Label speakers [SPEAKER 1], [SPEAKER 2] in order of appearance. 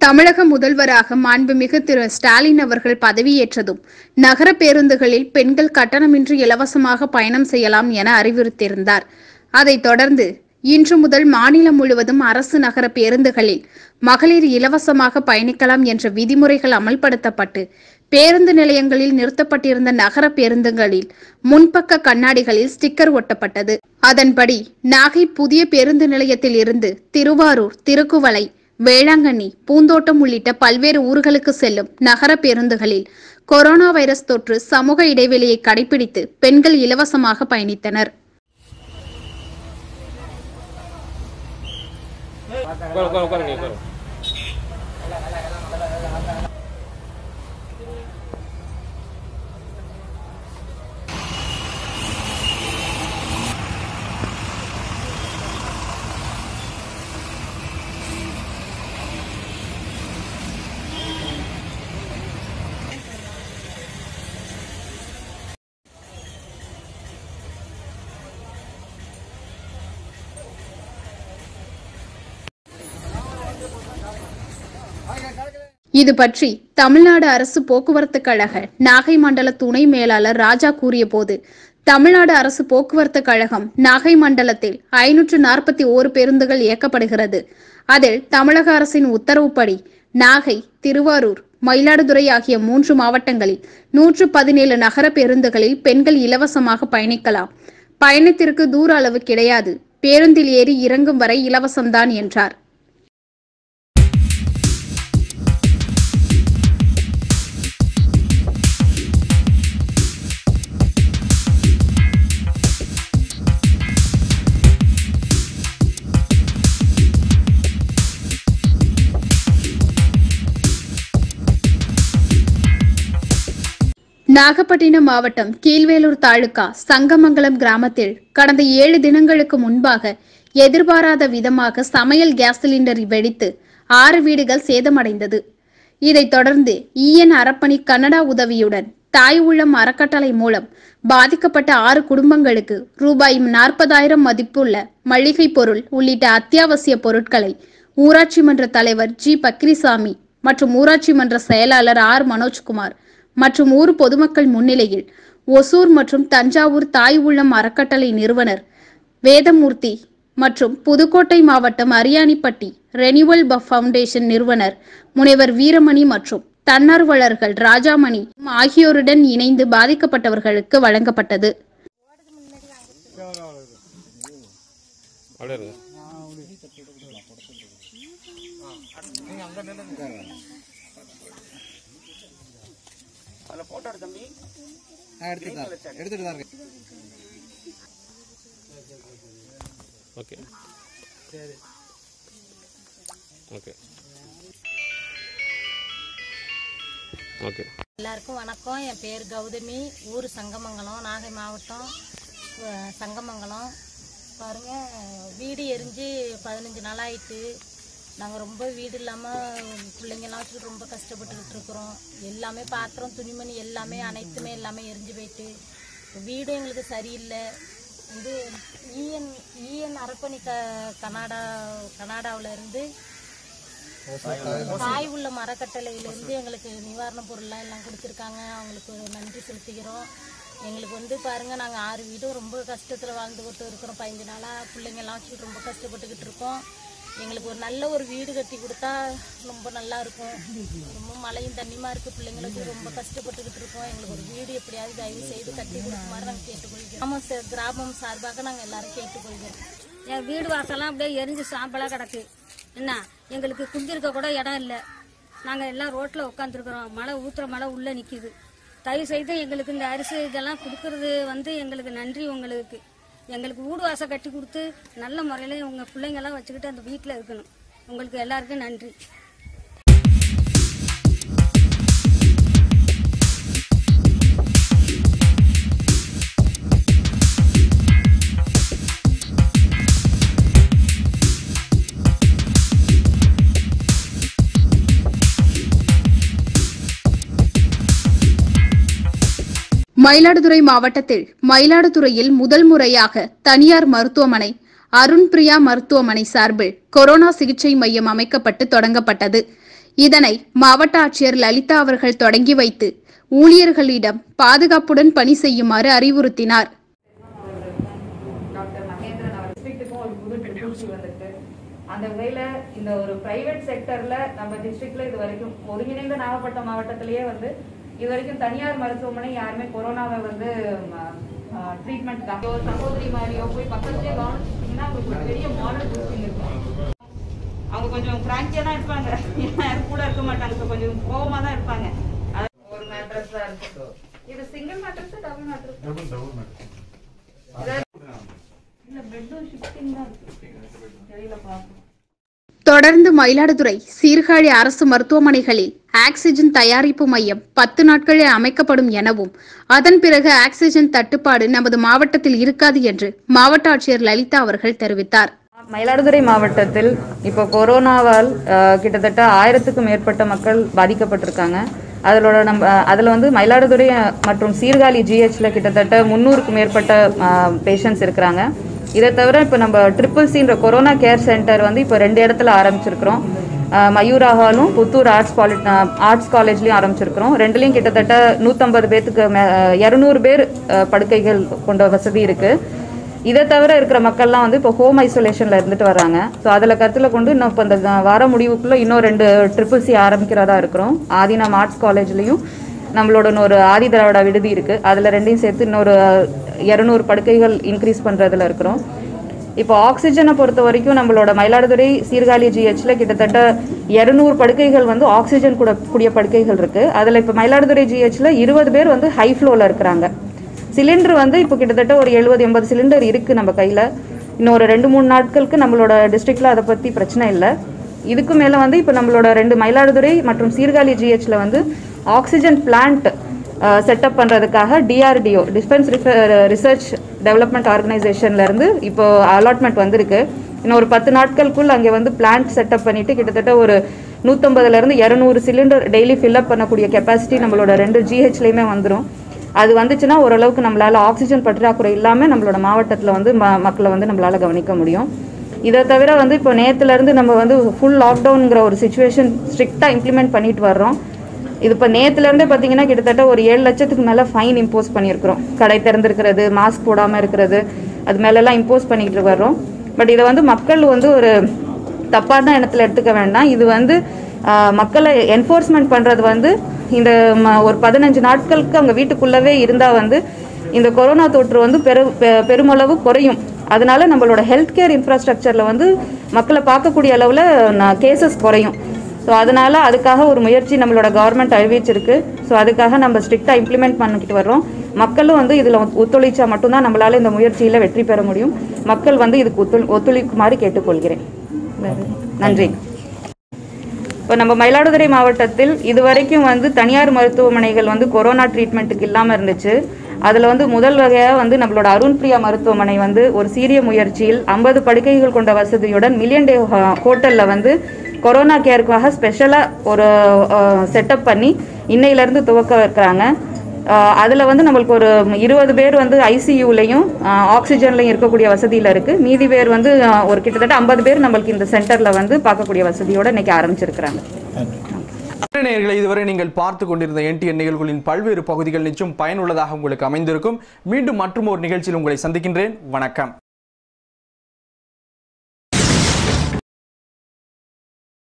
[SPEAKER 1] தமிழக முதல்வராக மாண்புமிகு திரு ஸ்டாலின் அவர்கள் பதவியேற்றதும் நகர பேருந்துகளில் பெண்கள் கட்டணமின்றி இலவசமாக பயணம் செய்யலாம் என அறிவுறுத்தியிருந்தார் அதைத் தொடர்ந்து இன்று முதல் மாநிலம் முழுவதும் அரசு நகர பேருந்துகளில் மகளிர் இலவசமாக பயணிக்கலாம் என்ற விதிமுறைகள் அமல்படுத்தப்பட்டு பேருந்து நிலையங்களில் நிறுத்தப்பட்டிருந்த நகர பேருந்துகளில் முன்பக்க கண்ணாடிகளில் ஸ்டிக்கர் ஒட்டப்பட்டது அதன்படி நாகை புதிய பேருந்து நிலையத்தில் இருந்து திருவாரூர் திருக்குவளை வேளாங்கண்ணி பூந்தோட்டம் உள்ளிட்ட பல்வேறு ஊர்களுக்கு செல்லும் நகர பேருந்துகளில் கொரோனா வைரஸ் தொற்று சமூக இடைவெளியை கடைபிடித்து பெண்கள் இலவசமாக பயணித்தனர்
[SPEAKER 2] உட்காரு உட்காரு உட்காரு நீ உட்காரு
[SPEAKER 1] இது பற்றி தமிழ்நாடு அரசு போக்குவரத்து கழக நாகை மண்டல துணை மேலாளர் ராஜா கூறியபோது தமிழ்நாடு அரசு போக்குவரத்து கழகம் நாகை மண்டலத்தில் ஐநூற்று நாற்பத்தி ஓரு பேருந்துகள் இயக்கப்படுகிறது அதில் தமிழக அரசின் உத்தரவுப்படி நாகை திருவாரூர் மயிலாடுதுறை ஆகிய மூன்று மாவட்டங்களில் நூற்று பதினேழு நகர பேருந்துகளில் பெண்கள் இலவசமாக பயணிக்கலாம் பயணத்திற்கு தூர அளவு கிடையாது பேருந்தில் ஏறி இறங்கும் வரை இலவசம்தான் என்றார் நாகப்பட்டினம் மாவட்டம் கீழ்வேலூர் தாலுகா சங்கமங்கலம் கிராமத்தில் கடந்த ஏழு தினங்களுக்கு முன்பாக எதிர்பாராத விதமாக சமையல் கேஸ் சிலிண்டர் வெடித்து ஆறு வீடுகள் சேதமடைந்தது இதைத் தொடர்ந்து ஈஎன் அரப்பணி கன்னடா உதவியுடன் தாய் உள்ளம் அறக்கட்டளை மூலம் பாதிக்கப்பட்ட ஆறு குடும்பங்களுக்கு ரூபாய் நாற்பதாயிரம் மதிப்புள்ள மளிகை பொருள் உள்ளிட்ட அத்தியாவசிய பொருட்களை ஊராட்சி மன்ற தலைவர் ஜி பக்ரிசாமி மற்றும் ஊராட்சி மன்ற செயலாளர் ஆர் மனோஜ்குமார் மற்றும் ஊர் பொதுமக்கள் முன்னிலையில் ஒசூர் மற்றும் தஞ்சாவூர் தாய் உள்ளம் அறக்கட்டளை நிறுவனர் வேதமூர்த்தி மற்றும் புதுக்கோட்டை மாவட்டம் அரியாணிப்பட்டி ரெனிவல் ப ஃபவுண்டேஷன் நிறுவனர் முனைவர் வீரமணி மற்றும் தன்னார்வலர்கள் ராஜாமணி ஆகியோருடன் இணைந்து பாதிக்கப்பட்டவர்களுக்கு வழங்கப்பட்டது
[SPEAKER 2] அப்படியே இருங்க
[SPEAKER 3] நான் எடுத்துட்டு தான் இருக்கேன். எடுத்துட்டு தான் இருக்கேன்
[SPEAKER 2] ஓகே ஓகே ஓகே
[SPEAKER 4] எல்லாருக்கும் வணக்கம் என் பேர் கௌதமி ஊர் சங்கமங்கலம் நாகை மாவட்டம் அஹ் சங்கமங்கலம் பாருங்க வீடு எரிஞ்சு பதினஞ்சு நாள் ஆயிட்டு நாங்கள் ரொம்ப வீடு இல்லாமல் பிள்ளைங்கெல்லாம் வச்சுட்டு ரொம்ப கஷ்டப்பட்டுக்கிட்டு இருக்கிறோம் எல்லாமே பாத்திரம் துணிமணி எல்லாமே அனைத்துமே எல்லாமே எரிஞ்சு போயிட்டு வீடு எங்களுக்கு சரியில்லை வந்து ஈஎன் ஈஎன் அரப்பணி க கனடா கனடாவில் இருந்து தாய் உள்ள மரக்கட்டளையிலேருந்து எங்களுக்கு நிவாரணப் பொருள்லாம் எல்லாம் கொடுத்துருக்காங்க அவங்களுக்கு ஒரு நன்றி செலுத்திக்கிறோம் எங்களுக்கு வந்து பாருங்க நாங்கள் ஆறு வீடும் ரொம்ப கஷ்டத்தில் வாழ்ந்துகிட்டு இருக்கிறோம் பதினஞ்சு நாளாக பிள்ளைங்கெல்லாம் வச்சுட்டு ரொம்ப கஷ்டப்பட்டுக்கிட்டு இருக்கோம் எங்களுக்கு ஒரு நல்ல ஒரு வீடு கட்டி கொடுத்தா ரொம்ப நல்லா இருக்கும் ரொம்ப மழையும் தண்ணியுமா இருக்கு பிள்ளைங்களை வச்சு ரொம்ப கஷ்டப்பட்டுக்கிட்டு இருக்கோம் எங்களுக்கு ஒரு வீடு எப்படியாவது தயவு செய்து கட்டி கொடுக்குமாறு நாங்கள் கேட்டுக்கொள்கிறோம் ஆமாம் சார் கிராமம் சார்பாக நாங்கள் எல்லாரும் கேட்டுக்கொள்கிறோம்
[SPEAKER 5] என் வீடு வாசலாம் அப்படியே எரிஞ்சு சாம்பலாக கிடக்கு என்ன எங்களுக்கு குந்திருக்க கூட இடம் இல்லை நாங்கள் எல்லாம் ரோட்டில் உட்காந்துருக்குறோம் மழை ஊற்றுற மழை உள்ளே நிற்கிது தயவு செய்து எங்களுக்கு இந்த அரிசி இதெல்லாம் கொடுக்கறது வந்து எங்களுக்கு நன்றி உங்களுக்கு எங்களுக்கு வீடு வாசல் கட்டி கொடுத்து நல்ல முறையில் உங்கள் பிள்ளைங்கெல்லாம் வச்சுக்கிட்டு அந்த வீட்டில் இருக்கணும் உங்களுக்கு எல்லாருக்கும் நன்றி
[SPEAKER 1] மயிலாடுதுறை மாவட்டத்தில் மயிலாடுதுறையில் முதல் முறையாக தனியார் மருத்துவமனை அருண் பிரியா மருத்துவமனை சார்பில் கொரோனா சிகிச்சை மையம் அமைக்கப்பட்டு தொடங்கப்பட்டது இதனை மாவட்ட ஆட்சியர் லலிதா அவர்கள் தொடங்கி வைத்து ஊழியர்களிடம் பாதுகாப்புடன் பணி செய்யுமாறு அறிவுறுத்தினார்
[SPEAKER 6] டாக்டர் மகேந்திரன் அவர் டிஸ்ட்ரிக்ட்டுக்கும் ஒரு புது ட்ரிபிள்சி வந்திருக்கு அந்த வகையில இந்த ஒரு பிரைவேட் செக்டர்ல நம்ம டிஸ்ட்ரிக்ட்ல இது வரைக்கும் ஒருங்கிணைந்த நாகப்பட்டினம் மாவட்டத்திலேயே வந்து இது வரைக்கும் தனியார் மருத்துவமனை யாருமே கொரோனாவை வந்து ட்ரீட்மெண்ட் ஒரு சகோதரி மாதிரியோ போய் பக்கத்துலேயே கவனிச்சிங்கன்னா அவங்களுக்கு ஒரு பெரிய மாடல் பூஸ்டிங் இருக்கும் அவங்க கொஞ்சம் கிராங்கியா தான் இருப்பாங்க யாரும் கூட இருக்க மாட்டாங்க so கொஞ்சம் கோவமா தான் இருப்பாங்க அது ஒரு மேட்ரஸ் தான் இருக்கு இது சிங்கிள் மேட்ரஸ் டபுள் மேட்ரஸ் இல்ல பெட்டும் ஷிஃப்டிங் தான் இருக்கு வெளியில பார்ப்போம்
[SPEAKER 1] தொடர்ந்து மயிலாடுதுறை சீர்காழி அரசு மருத்துவமனைகளில் ஆக்சிஜன் தயாரிப்பு மையம் பத்து நாட்களே அமைக்கப்படும் எனவும் அதன் பிறகு ஆக்சிஜன் தட்டுப்பாடு நமது மாவட்டத்தில் இருக்காது என்று மாவட்ட ஆட்சியர் லலிதா அவர்கள் தெரிவித்தார்
[SPEAKER 6] மயிலாடுதுறை மாவட்டத்தில் இப்போ கொரோனாவால் அஹ், கிட்டத்தட்ட ஆயிரத்துக்கும் மேற்பட்ட மக்கள் பாதிக்கப்பட்டிருக்காங்க அதிலோட நம்ம அதில் வந்து மயிலாடுதுறை அஹ், மற்றும் சீர்காழி ஜிஹெச்ல கிட்டத்தட்ட முந்நூறுக்கும் மேற்பட்ட பேஷண்ட்ஸ் இருக்கிறாங்க இதை தவிர இப்போ நம்ம ட்ரிபிள் சின்ற கொரோனா கேர் சென்டர் வந்து இப்போ ரெண்டு இடத்துல ஆரம்பிச்சிருக்கிறோம் அஹ், மயூரா ஹாலும் புத்தூர் ஆர்ட்ஸ் பாலி ஆர்ட்ஸ் காலேஜ்லையும் ஆரம்பிச்சிருக்கிறோம் ரெண்டுலேயும் கிட்டத்தட்ட நூற்றம்பது பேத்துக்கு மே இரநூறு பேர் அஹ், படுக்கைகள் கொண்ட வசதி இருக்குது இதை தவிர இருக்கிற மக்கள்லாம் வந்து இப்போ ஹோம் ஐசோலேஷனில் இருந்துட்டு வராங்க ஸோ அதில் கருத்தில் கொண்டு இன்னும் இப்போ இந்த வார முடிவுக்குள்ளே இன்னும் ரெண்டு ட்ரிபிள் சி ஆரம்பிக்கிறதா இருக்கிறோம் ஆதினம் ஆர்ட்ஸ் காலேஜ்லேயும் நம்மளோட இன்னொரு ஆதி திராவிடா விடுதி இருக்குது அதில் ரெண்டையும் சேர்த்து இன்னொரு இரநூறு படுக்கைகள் இன்க்ரீஸ் பண்ணுறதுல இருக்கிறோம் இப்போ ஆக்சிஜனை பொறுத்த வரைக்கும் நம்மளோட மயிலாடுதுறை சீர்காழி ஜிஹெச்ல கிட்டத்தட்ட இரநூறு படுக்கைகள் வந்து ஆக்சிஜன் கூட கூடிய படுக்கைகள் இருக்குது அதில் இப்போ மயிலாடுதுறை ஜிஹெச்ல இருபது பேர் வந்து ஹை ஃப்ளோவில் இருக்கிறாங்க சிலிண்டர் வந்து இப்போ கிட்டத்தட்ட ஒரு எழுபது எண்பது சிலிண்டர் இருக்குது நம்ம கையில் இன்னும் ஒரு ரெண்டு மூணு நாட்களுக்கு நம்மளோட டிஸ்ட்ரிக்டில் அதை பற்றி பிரச்சனை இல்லை இதுக்கு மேலே வந்து இப்போ நம்மளோட ரெண்டு மயிலாடுதுறை மற்றும் சீர்காழி ஜிஹெச்ல வந்து ஆக்சிஜன் பிளான்ட் செட்டப் பண்ணுறதுக்காக டிஆர்டிஓ டிஃபென்ஸ் ரிசர்ச் டெவலப்மெண்ட் ஆர்கனைசேஷன்லேருந்து இப்போ அலாட்மெண்ட் வந்திருக்கு இன்னும் ஒரு பத்து நாட்களுக்குள் அங்கே வந்து பிளான்ட் செட்டப் பண்ணிட்டு கிட்டத்தட்ட ஒரு நூற்றம்பதுலேருந்து இரநூறு சிலிண்டர் டெய்லி ஃபில்அப் பண்ணக்கூடிய கெப்பாசிட்டி நம்மளோட ரெண்டு ஜிஹெச்லேயுமே வந்துடும் அது வந்துச்சுன்னா ஓரளவுக்கு நம்மளால ஆக்சிஜன் பற்றாக்குறை இல்லாமல் நம்மளோட மாவட்டத்தில் வந்து ம மக்களை வந்து நம்மளால கவனிக்க முடியும் இதை தவிர வந்து இப்போ நேற்றுலேருந்து நம்ம வந்து ஃபுல் லாக்டவுனுங்கிற ஒரு சுச்சுவேஷன் ஸ்ட்ரிக்டாக இம்ப்ளிமெண்ட் பண்ணிட்டு வர்றோம் இது இப்போ நேற்றுலேருந்தே பார்த்தீங்கன்னா கிட்டத்தட்ட ஒரு ஏழு லட்சத்துக்கு மேலே ஃபைன் இம்போஸ் பண்ணியிருக்கிறோம் கடை திறந்திருக்கிறது மாஸ்க் போடாமல் இருக்கிறது அது மேலெல்லாம் இம்போஸ் பண்ணிக்கிட்டு வர்றோம் பட் இதை வந்து மக்கள் வந்து ஒரு தப்பான இடத்துல எடுத்துக்க வேண்டாம் இது வந்து ஆஹ், மக்களை என்ஃபோர்ஸ்மெண்ட் பண்ணுறது வந்து இந்த ம- ஒரு பதினஞ்சு நாட்களுக்கு அவங்க வீட்டுக்குள்ளவே இருந்தால் வந்து இந்த கொரோனா தொற்று வந்து பெரு பெ- பெருமளவு குறையும் அதனால நம்மளோட ஹெல்த் கேர் இன்ஃப்ராஸ்ட்ரக்சரில் வந்து மக்களை பார்க்கக்கூடிய அளவில் கேசஸ் குறையும் ஸோ அதனால அதுக்காக ஒரு முயற்சி நம்மளோட கவர்மெண்ட் அறிவிச்சிருக்கு ஸோ அதுக்காக நம்ம ஸ்ட்ரிக்டாக இம்ப்ளிமெண்ட் பண்ணிக்கிட்டு வர்றோம் மக்களும் வந்து இதில் ஒத்துழைச்சா மட்டும்தான் நம்மளால இந்த முயற்சியில் வெற்றி பெற முடியும் மக்கள் வந்து இதுக்கு ஒத்துழை ஒத்துழைக்குமாறு கேட்டுக்கொள்கிறேன் நன்றி இப்போ நம்ம மயிலாடுதுறை மாவட்டத்தில் இதுவரைக்கும் வந்து தனியார் மருத்துவமனைகள் வந்து கொரோனா ட்ரீட்மெண்ட்டுக்கு இல்லாமல் இருந்துச்சு அதில் வந்து முதல் வகையாக வந்து நம்மளோட அருண் பிரியா மருத்துவமனை வந்து ஒரு சீரிய முயற்சியில் ஐம்பது படுக்கைகள் கொண்ட வசதியுடன் மில்லியன் டே ஹோட்டலில் வந்து கொரோனா கேருக்காக ஸ்பெஷலாக ஒரு செட்டப் பண்ணி இன்னையிலேருந்து துவக்க இருக்கிறாங்க அதில் வந்து நம்மளுக்கு ஒரு இருபது பேர் வந்து ஐசியூலையும் ஆக்சிஜன்லையும் இருக்கக்கூடிய வசதியில் இருக்குது மீதி பேர் வந்து அஹ், ஒரு கிட்டத்தட்ட ஐம்பது பேர் நம்மளுக்கு இந்த சென்டரில் வந்து பார்க்கக்கூடிய வசதியோடு இன்னைக்கு ஆரம்பிச்சிருக்கிறாங்க
[SPEAKER 7] நேயர்களை இதுவரை நீங்கள் பார்த்து கொண்டிருந்த என்டிஎன் நிகழ்வுகளின் பல்வேறு பகுதிகள் நிச்சயம் பயனுள்ளதாக உங்களுக்கு அமைந்திருக்கும் மீண்டும் மற்றும் ஒரு நிகழ்ச்சியில் உங்களை சந்திக்கின்றேன் வணக்கம்